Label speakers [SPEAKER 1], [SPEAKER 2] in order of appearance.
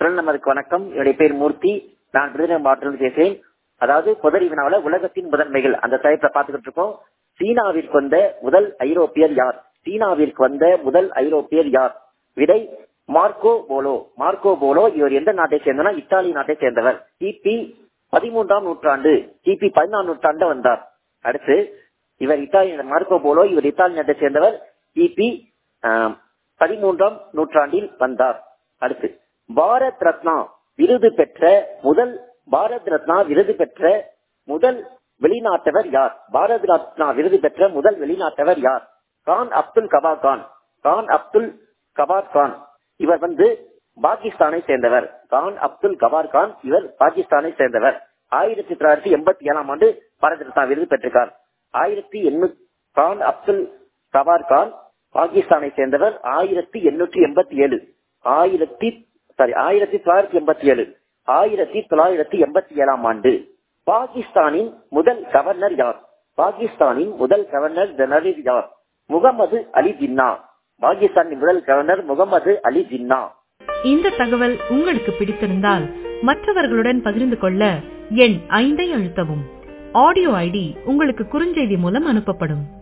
[SPEAKER 1] குரல் நமதுக்கு வணக்கம் என்னுடைய பேர் மூர்த்தி நான் விருதுநகர் மாவட்டத்தில் பேசுகிறேன் அதாவது புதறி வினாவில உலகத்தின் முதன்மைகள் அந்த தலைப்பை பார்த்துக்கிட்டு இருக்கோம் சீனாவிற்கு வந்த முதல் ஐரோப்பியர் யார் சீனாவிற்கு வந்த முதல் ஐரோப்பியர் யார் விடை மார்க்கோ போலோ மார்க்கோ போலோ இவர் எந்த நாட்டை சேர்ந்தனா இத்தாலி நாட்டை சேர்ந்தவர் கிபி பதிமூன்றாம் நூற்றாண்டு கிபி பதினாம் நூற்றாண்டு வந்தார் அடுத்து இவர் இத்தாலி மார்க்கோ போலோ இவர் இத்தாலி நாட்டை சேர்ந்தவர் கிபி பதிமூன்றாம் நூற்றாண்டில் வந்தார் அடுத்து பாரத் ரத்னா விருது பெற்ற முதல் பாரத் ரத்னா விருது பெற்ற முதல் வெளிநாட்டவர் யார் பாரத் ரத்னா விருது பெற்ற முதல் வெளிநாட்டவர் யார் கான் அப்துல் கபார் கான் கான் அப்துல் கபார் கான் இவர் வந்து பாகிஸ்தானை சேர்ந்தவர் கான் அப்துல் கபார் கான் இவர் பாகிஸ்தானை சேர்ந்தவர் ஆயிரத்தி தொள்ளாயிரத்தி எண்பத்தி ஏழாம் ஆண்டு பாரத் ரத்னா விருது பெற்றிருக்கார் ஆயிரத்தி எண்ணூத்தி கான் அப்துல் கபார் கான் பாகிஸ்தானை சேர்ந்தவர் ஆயிரத்தி எண்ணூற்றி எண்பத்தி ஏழு ஆயிரத்தி சாரி ஆயிரத்தி தொள்ளாயிரத்தி எண்பத்தி ஏழு ஆயிரத்தி தொள்ளாயிரத்தி எண்பத்தி ஏழாம் ஆண்டு பாகிஸ்தானின் முதல் கவர்னர் யார் பாகிஸ்தானின் முதல் கவர்னர் ஜெனரல் யார் முகமது அலி ஜின்னா பாகிஸ்தானின் முதல் கவர்னர் முகமது அலி ஜின்னா
[SPEAKER 2] இந்த தகவல் உங்களுக்கு பிடித்திருந்தால் மற்றவர்களுடன் பகிர்ந்து கொள்ள எண் ஐந்தை அழுத்தவும் ஆடியோ ஐடி உங்களுக்கு குறுஞ்செய்தி மூலம் அனுப்பப்படும்